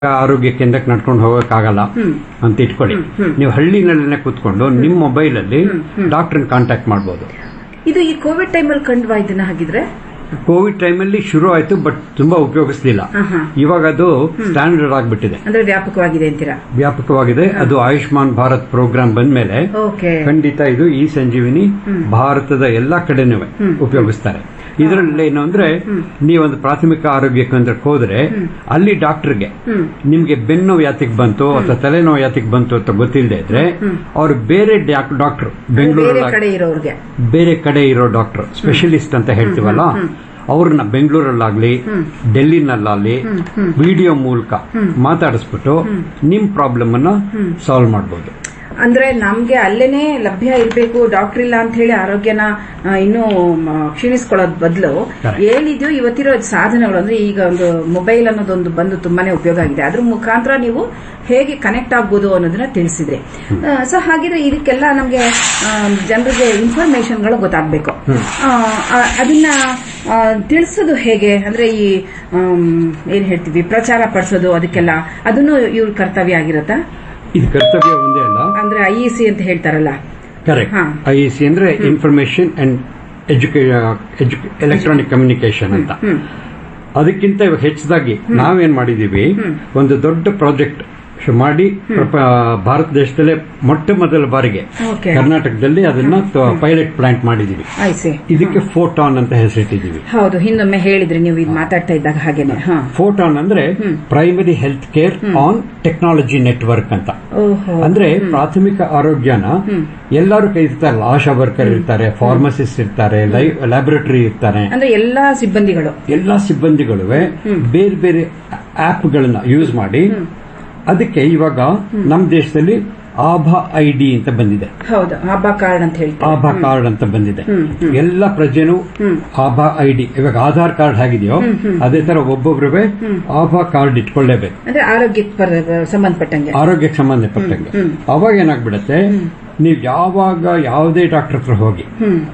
ಆರೋಗ್ಯ ಕೇಂದ್ರಕ್ಕೆ ನಡ್ಕೊಂಡು ಹೋಗೋಕ್ಕಾಗಲ್ಲ ಅಂತ ಇಟ್ಕೊಳ್ಳಿ ನೀವು ಹಳ್ಳಿನಲ್ಲೇ ಕೂತ್ಕೊಂಡು ನಿಮ್ಮ ಮೊಬೈಲಲ್ಲಿ ಡಾಕ್ಟರ್ನ ಕಾಂಟ್ಯಾಕ್ಟ್ ಮಾಡ್ಬೋದು ಇದು ಈ ಕೋವಿಡ್ ಟೈಮಲ್ಲಿ ಕಂಡ್ವಾ ಇದನ್ನ ಹಾಗಿದ್ರೆ ಕೋವಿಡ್ ಟೈಮಲ್ಲಿ ಶುರು ಆಯ್ತು ಬಟ್ ತುಂಬಾ ಉಪಯೋಗಿಸ್ಲಿಲ್ಲ ಆಹಾ. ಇವಾಗ ಅದು ಸ್ಟ್ಯಾಂಡರ್ಡ್ ಆಗ್ಬಿಟ್ಟಿದೆ ಅಂದ್ರೆ ವ್ಯಾಪಕವಾಗಿದೆ ಅಂತೀರಾ ವ್ಯಾಪಕವಾಗಿದೆ ಅದು ಆಯುಷ್ಮಾನ್ ಭಾರತ್ ಪ್ರೋಗ್ರಾಮ್ ಬಂದ್ಮೇಲೆ ಓಕೆ ಖಂಡಿತ ಇದು ಈ ಸಂಜೀವಿನಿ ಭಾರತದ ಎಲ್ಲಾ ಕಡೆನೂ ಉಪಯೋಗಿಸ್ತಾರೆ ಇದರಲ್ಲಿ ಏನು ಅಂದ್ರೆ ನೀವೊಂದು ಪ್ರಾಥಮಿಕ ಆರೋಗ್ಯ ಕೇಂದ್ರಕ್ಕೆ ಹೋದ್ರೆ ಅಲ್ಲಿ ಡಾಕ್ಟರ್ಗೆ ನಿಮ್ಗೆ ಬೆನ್ನು ಯಾತಿಗೆ ಬಂತು ಅಥವಾ ತಲೆನೋವು ಯಾತಿಗೆ ಬಂತು ಅಂತ ಗೊತ್ತಿಲ್ಲದೆ ಇದ್ರೆ ಅವ್ರು ಬೇರೆ ಡಾಕ್ಟರ್ ಬೇರೆ ಬೆಂಗಳೂರಲ್ಲಿ ಕಡೆ ಇರೋರ್ಗೆ ಬೇರೆ ಕಡೆ ಇರೋ ಡಾಕ್ಟರ್ ಸ್ಪೆಷಲಿಸ್ಟ್ ಅಂತ ಹೇಳ್ತೀವಲ್ಲ ಅವ್ರನ್ನ ಬೆಂಗಳೂರಲ್ಲಾಗ್ಲಿ ಡೆಲ್ಲಿನಲ್ಲಾಗ್ಲಿ ವಿಡಿಯೋ ಮೂಲಕ ಮಾತಾಡಿಸ್ಬಿಟ್ಟು ನಿಮ್ ಪ್ರಾಬ್ಲಮ್ ಅನ್ನ ಸಾಲ್ವ್ ಮಾಡ್ಬೋದು ಅಂದ್ರೆ ನಮ್ಗೆ ಅಲ್ಲೇನೆ ಲಭ್ಯ ಇರಬೇಕು ಡಾಕ್ಟರ್ ಇಲ್ಲ ಅಂತ ಹೇಳಿ ಆರೋಗ್ಯನ ಆ, ಇನ್ನೂ ಮ, ಕ್ಷೀಣಿಸ್ಕೊಳ್ಳೋದ್ ಬದಲು Correct. ಏನಿದೆಯೋ ಇವತ್ತಿರೋ ಸಾಧನಗಳು ಅಂದ್ರೆ ಈಗ ಒಂದು ಮೊಬೈಲ್ ಅನ್ನೋದೊಂದು ಬಂದು ತುಂಬಾನೇ ಉಪಯೋಗ ಆಗಿದೆ ಅದ್ರ ಮುಖಾಂತರ ನೀವು ಹೇಗೆ ಕನೆಕ್ಟ್ ಆಗ್ಬೋದು ಅನ್ನೋದನ್ನ ತಿಳಿಸಿದ್ರಿ ಸೊ ಹಾಗಿದ್ರೆ ಇದಕ್ಕೆಲ್ಲ ನಮ್ಗೆ ಜನರಿಗೆ ಇನ್ಫಾರ್ಮೇಶನ್ಗಳು ಗೊತ್ತಾಗ್ಬೇಕು ಆ, ಆ, ಅದನ್ನ ಆ, ತಿಳಿಸೋದು ಹೇಗೆ ಅಂದ್ರೆ ಈ ಆಮ್, ಏನ್ ಹೇಳ್ತೀವಿ ಪ್ರಚಾರ ಪಡಿಸೋದು ಅದಕ್ಕೆಲ್ಲ ಅದನ್ನು ಇವ್ರ ಕರ್ತವ್ಯ ಆಗಿರತ್ತಾ ಇದು ಕರ್ತವ್ಯ ಒಂದೇ ಅಲ್ಲ ಅಂದ್ರೆ ಐ ಸಿ ಅಂತ ಹೇಳ್ತಾರಲ್ಲ ಕರೆಕ್ಟ್ ಹಾ. ಐ ಸಿ ಅಂದ್ರೆ ಇನ್ಫಾರ್ಮೇಶನ್ ಅಂಡ್ ಎಜುಕೇ ಎಲೆಕ್ಟ್ರಾನಿಕ್ ಕಮ್ಯುನಿಕೇಶನ್ ಅಂತ ಅದಕ್ಕಿಂತ ಇವಾಗ ಹೆಚ್ಚದಾಗಿ ನಾವೇನ್ ಮಾಡಿದೀವಿ ಒಂದು ದೊಡ್ಡ ಪ್ರಾಜೆಕ್ಟ್ ಮಾಡಿ ಪ್ರಪ- ಭಾರತ ದೇಶದಲ್ಲೇ ಮೊಟ್ಟ ಮೊದಲ ಬಾರಿಗೆ ಓಕೆ ಕರ್ನಾಟಕದಲ್ಲಿ ಅದನ್ನ ಪೈಲಟ್ ಪ್ಲಾಂಟ್ ಮಾಡಿದೀವಿ ಐ ಸಿ ಇದಕ್ಕೆ ಫೋಟಾನ್ ಅಂತ ಹೆಸರಿಟ್ಟಿದ್ದೀವಿ ಹೌದು ಹಿಂದೊಮ್ಮೆ ಹೇಳಿದ್ರಿ ನೀವು ಇದು ಮಾತಾಡ್ತಾ ಇದ್ದಾಗ ಹಾಗೇನೆ ಹಾ ಫೋಟಾನ್ ಅಂದ್ರೆ primary health care on technology network ಅಂತ ಓಹೋ ಅಂದ್ರೆ ಪ್ರಾಥಮಿಕ ಆರೋಗ್ಯನ ಎಲ್ಲರೂ ಕೈ ಇರ್ತಾರಲ್ಲ ಆಶಾ ವರ್ಕರ್ ಇರ್ತಾರೆ ಫಾರ್ಮಸಿಸ್ಟ್ ಇರ್ತಾರೆ ಲ್ಯಾಬೊರೇಟರಿ ಇರ್ತಾರೆ ಅಂದ್ರೆ ಎಲ್ಲಾ ಸಿಬ್ಬಂದಿಗಳು ಎಲ್ಲಾ ಸಿಬ್ಬಂದಿಗಳು ಬೇರೆ ಬೇರೆ ಆಪ್ಗಳನ್ನ ಯೂಸ್ ಮಾಡಿ ಅದಕ್ಕೆ ಇವಾಗ ನಮ್ಮ ದೇಶದಲ್ಲಿ ಆಭಾ ಐ ಡಿ ಅಂತ ಬಂದಿದೆ ಹೌದು ಹಬ್ಬ ಕಾರ್ಡ್ ಅಂತ ಹೇಳ್ತಾರೆ ಆಭಾ ಕಾರ್ಡ್ ಅಂತ ಬಂದಿದೆ ಎಲ್ಲ ಪ್ರಜೆನು ಆಭಾ ಐ ಡಿ ಇವಾಗ ಆಧಾರ್ ಕಾರ್ಡ್ ಹೇಗಿದೆಯೋ ಅದೇ ತರ ಒಬ್ಬೊಬ್ರುವೆ ಆಭಾ ಕಾರ್ಡ್ ಇಟ್ಕೊಳ್ಳೇಬೇಕು ಅಂದ್ರೆ ಆರೋಗ್ಯಕ್ಕೆ ಪರ- ಸಂಬಂಧಪಟ್ಟಂಗೆ ಆರೋಗ್ಯಕ್ಕೆ ಸಂಬಂಧಪಟ್ಟಂಗೆ ಅವಾಗ ಏನಾಗ್ಬಿಡತ್ತೆ ನೀವು ಯಾವಾಗ ಯಾವುದೇ ಡಾಕ್ಟರ್ ಹತ್ರ ಹೋಗಿ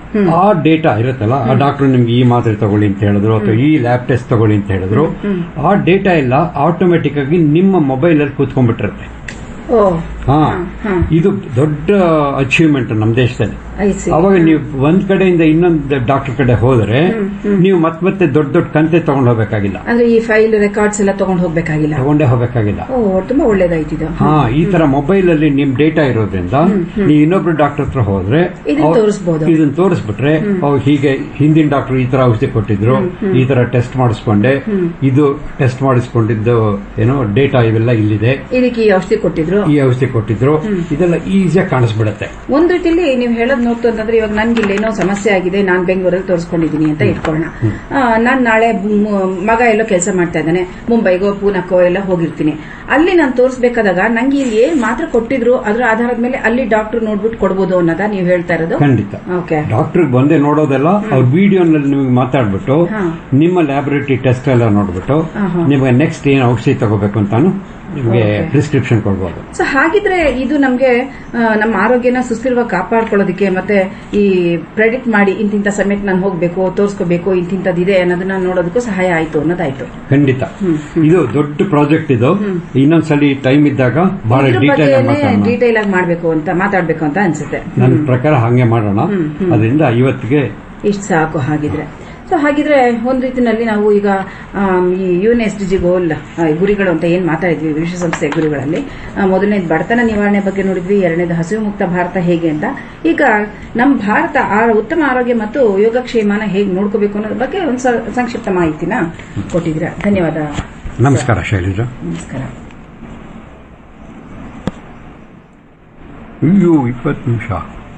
ಆ ಡೇಟಾ ಇರುತ್ತಲ್ಲ ಆ ಡಾಕ್ಟರ್ ನಿಮ್ಗೆ ಈ ಮಾತ್ರೆ ತಗೊಳ್ಳಿ ಅಂತ ಹೇಳಿದ್ರು ಅಥವಾ ಈ ಲ್ಯಾಬ್ ಟೆಸ್ಟ್ ತಗೊಳ್ಳಿ ಅಂತ ಹೇಳಿದ್ರು ಆ ಡೇಟಾ ಎಲ್ಲ ಆಟೋಮೆಟಿಕ್ ಆಗಿ ನಿಮ್ಮ ಮೊಬೈಲ್ ಅಲ್ಲಿ ಕೂತ್ಕೊಂಡ್ಬಿಟ್ಟಿರುತ್ತೆ ಓ ಹಾ ಇದು ದೊಡ್ಡ ಅಚೀವ್ಮೆಂಟ್ ನಮ್ಮ ದೇಶದಲ್ಲಿ ಐ ಸಿ ಅವಾಗ ನೀವು ಒಂದ್ ಕಡೆಯಿಂದ ಇನ್ನೊಂದು ಡಾಕ್ಟರ್ ಕಡೆ ಹೋದ್ರೆ ನೀವು ಮತ್ತೆ ಮತ್ತೆ ದೊಡ್ಡ ದೊಡ್ಡ ಕಂತೆ ತಗೊಂಡು ಹೋಗ್ಬೇಕಾಗಿಲ್ಲ ಅಂದ್ರೆ ಈ ಫೈಲ್ ರೆಕಾರ್ಡ್ಸ್ ಎಲ್ಲ ತಗೊಂಡು ಹೋಗ್ಬೇಕಾಗಿಲ್ಲ ತಗೊಂಡೇ ಹೋಗ್ಬೇಕಾಗಿಲ್ಲ ಓ ತುಂಬಾ ಒಳ್ಳೇದಾಯ್ತು ಇದು ಹಾ ಈ ತರ ಮೊಬೈಲ್ ಅಲ್ಲಿ ನಿಮ್ ಡೇಟಾ ಇರೋದ್ರಿಂದ ನೀವು ಇನ್ನೊಬ್ರು ಡಾಕ್ಟರ್ ಹತ್ರ ಹೋದ್ರೆ ಇದನ್ನ ಅವ್ರು- ತೋರಿಸ್ಬೋದು. ಇದನ್ನ ತೋರಿಸ್ಬಿಟ್ರೆ ಅವ್ರು ಹೀಗೆ ಹಿಂದಿನ ಡಾಕ್ಟರ್ ಈ ತರ ಔಷಧಿ ಕೊಟ್ಟಿದ್ರು ಈ ತರ ಟೆಸ್ಟ್ ಮಾಡಿಸ್ಕೊಂಡೆ ಇದು ಟೆಸ್ಟ್ ಮಾಡಿಸ್ಕೊಂಡಿದ್ದು ಏನೋ ಡೇಟಾ ಇವೆಲ್ಲ ಇಲ್ಲಿದೆ ಇದಕ್ಕೆ ಈ ಔಷಧಿ ಕೊಟ್ಟಿದ್ರು ಈ ಔಷಧಿ ಕೊಟ್ಟಿದ್ರು ಇದೆಲ್ಲ ಈಸಿಯಾಗಿ ಕಾಣಿಸ್ಬಿಡತ್ತೆ ಒಂದ್ ರೀತಿಲಿ ನೀವು ಹೇಳೋದ್ ನೋಡ್ತು ಅಂತಂದ್ರೆ ಇವಾಗ ನನ್ಗೆ ಇಲ್ಲಿ ಏನೋ ಸಮಸ್ಯೆ ಆಗಿದೆ ನಾನ್ ಬೆಂಗಳೂರಲ್ಲಿ ತೋರಿಸ್ಕೊಂಡಿದ್ದೀನಿ ಅಂತ ಇಟ್ಕೊಳ್ಳೋಣ ಆ, ನಾನ್ ನಾಳೆ ಮು- ಮಗ ಎಲ್ಲೋ ಕೆಲಸ ಮಾಡ್ತಾ ಇದ್ದಾನೆ ಮುಂಬೈಗೋ ಪೂನಕ್ಕೋ ಎಲ್ಲ ಹೋಗಿರ್ತೀನಿ ಅಲ್ಲಿ ನಾನು ತೋರಿಸ್ಬೇಕಾದಾಗ ನಂಗೆ ಇಲ್ಲಿ ಏನ್ ಮಾತ್ರ ಕೊಟ್ಟಿದ್ರು ಅದ್ರ ಆಧಾರದ ಮೇಲೆ ಅಲ್ಲಿ ಡಾಕ್ಟರ್ ನೋಡ್ಬಿಟ್ಟು ಕೊಡ್ಬೋದು ಅನ್ನೋದ ನೀವು ಹೇಳ್ತಾ ಇರೋದು ಖಂಡಿತ ಓಕೆ ಡಾಕ್ಟರ್ ಬಂದೇ ನೋಡೋದೆಲ್ಲ ಅವ್ರ ವಿಡಿಯೋನಲ್ಲಿ ನಿಮಗೆ ಮಾತಾಡ್ಬಿಟ್ಟು ಹಾ. ನಿಮ್ಮ ಲ್ಯಾಬೊರೇಟರಿ ಟೆಸ್ಟ್ ಎಲ್ಲ ನೋಡ್ಬಿಟ್ಟು ಆಹಾ. ನಿಮಗೆ ನೆಕ್ಸ್ಟ್ ಏನು ಔಷಧಿ ತಗೋಬೇಕು ಅಂತಾನು ನಿಮಗೆ Okay. ಪ್ರಿಸ್ಕ್ರಿಪ್ಷನ್ ಕೊಡ್ಬೋದು ಸೊ ಹಾಗಿದ್ರೆ ಇದು ನಮ್ಗೆ ಆ, ನಮ್ಮ ಆರೋಗ್ಯನ ಸುಸ್ಥಿರವಾಗಿ ಕಾಪಾಡ್ಕೊಳ್ಳೋದಕ್ಕೆ ಮತ್ತೆ ಈ ಪ್ರೆಡಿಕ್ಟ್ ಮಾಡಿ ಇಂತಿಂತ ಸಮಯಕ್ಕೆ ನಾನು ಹೋಗ್ಬೇಕು ತೋರಿಸ್ಕೋಬೇಕು ಇಂತಿಂತದಿದೆ ಅನ್ನೋದನ್ನ ನೋಡೋದಕ್ಕೂ ಸಹಾಯ ಆಯ್ತು ಅನ್ನೋದಾಯ್ತು ಖಂಡಿತ ಇದು ದೊಡ್ಡ ಪ್ರಾಜೆಕ್ಟ್ ಇದು ಇನ್ನೊಂದ್ಸಲಿ ಟೈಮ್ ಇದ್ದಾಗ ಬಹಳ ಇದ್ರ ಡೀಟೇಲ್ ಆಗಿ ಬಗ್ಗೆನೇ ಮಾತಾಡೋಣ ಡೀಟೇಲ್ ಆಗಿ ಮಾಡ್ಬೇಕು ಅಂತ ಮಾತಾಡ್ಬೇಕು ಅಂತ ಅನ್ಸುತ್ತೆ ನನ್ನ ಪ್ರಕಾರ ಹಂಗೆ ಮಾಡೋಣ ಅದರಿಂದ ಇವತ್ತಿಗೆ ಇಷ್ಟು ಸಾಕು ಹಾಗಿದ್ರೆ ಸೊ ಹಾಗಿದ್ರೆ ಒಂದ್ ರೀತಿನಲ್ಲಿ ನಾವು ಈಗ ಆಮ್, ಈ U N S D G goal ಗುರಿಗಳು ಅಂತ ಏನ್ ಮಾತಾಡಿದ್ವಿ ವಿಶ್ವಸಂಸ್ಥೆ ಗುರಿಗಳಲ್ಲಿ ಆ, ಮೊದಲನೇದು ಬಡತನ ನಿವಾರಣೆ ಬಗ್ಗೆ ನೋಡಿದ್ವಿ ಎರಡನೇದು ಹಸಿವು ಮುಕ್ತ ಭಾರತ ಹೇಗೆ ಅಂತ ಈಗ ನಮ್ಮ ಭಾರತ ಆ ಉತ್ತಮ ಆರೋಗ್ಯ ಮತ್ತು ಯೋಗಕ್ಷೇಮನ ಹೇಗೆ ನೋಡ್ಕೋಬೇಕು ಅನ್ನೋದ್ರ ಬಗ್ಗೆ ಒಂದು ಸಂಕ್ಷಿಪ್ತ ಮಾಹಿತಿನ ಕೊಟ್ಟಿದ್ದೀರಾ ಧನ್ಯವಾದ ನಮಸ್ಕಾರ ಶೈಲಜಾ ನಮಸ್ಕಾರ ಅಯ್ಯೋ ಇಪ್ಪತ್ತು ನಿಮಿಷ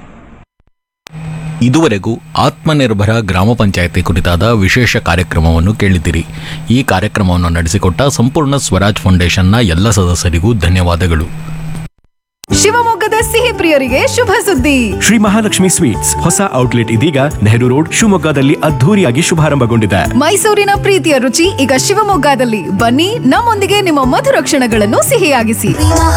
ಇದುವರೆಗೂ ಆತ್ಮನಿರ್ಭರ ಗ್ರಾಮ ಪಂಚಾಯತಿ ಕುರಿತಾದ ವಿಶೇಷ ಕಾರ್ಯಕ್ರಮವನ್ನು ಕೇಳಿದಿರಿ ಈ ಕಾರ್ಯಕ್ರಮವನ್ನು ನಡೆಸಿಕೊಟ್ಟ ಸಂಪೂರ್ಣ ಸ್ವರಾಜ್ ಫೌಂಡೇಶನ್ನ ಎಲ್ಲ ಸದಸ್ಯರಿಗೂ ಧನ್ಯವಾದಗಳು ಶಿವಮೊಗ್ಗದ ಸಿಹಿ ಪ್ರಿಯರಿಗೆ ಶುಭ ಸುದ್ದಿ ಶ್ರೀ ಮಹಾಲಕ್ಷ್ಮಿ ಸ್ವೀಟ್ಸ್ ಹೊಸ ಔಟ್ಲೆಟ್ ಇದೀಗ ನೆಹರು ರೋಡ್ ಶಿವಮೊಗ್ಗದಲ್ಲಿ ಅದ್ಧೂರಿಯಾಗಿ ಶುಭಾರಂಭಗೊಂಡಿದೆ ಮೈಸೂರಿನ ಪ್ರೀತಿಯ ರುಚಿ ಈಗ ಶಿವಮೊಗ್ಗದಲ್ಲಿ ಬನ್ನಿ ನಮ್ಮೊಂದಿಗೆ ನಿಮ್ಮ ಮಧುರ ಕ್ಷಣಗಳನ್ನು ಸಿಹಿಯಾಗಿಸಿ ಮಹಾ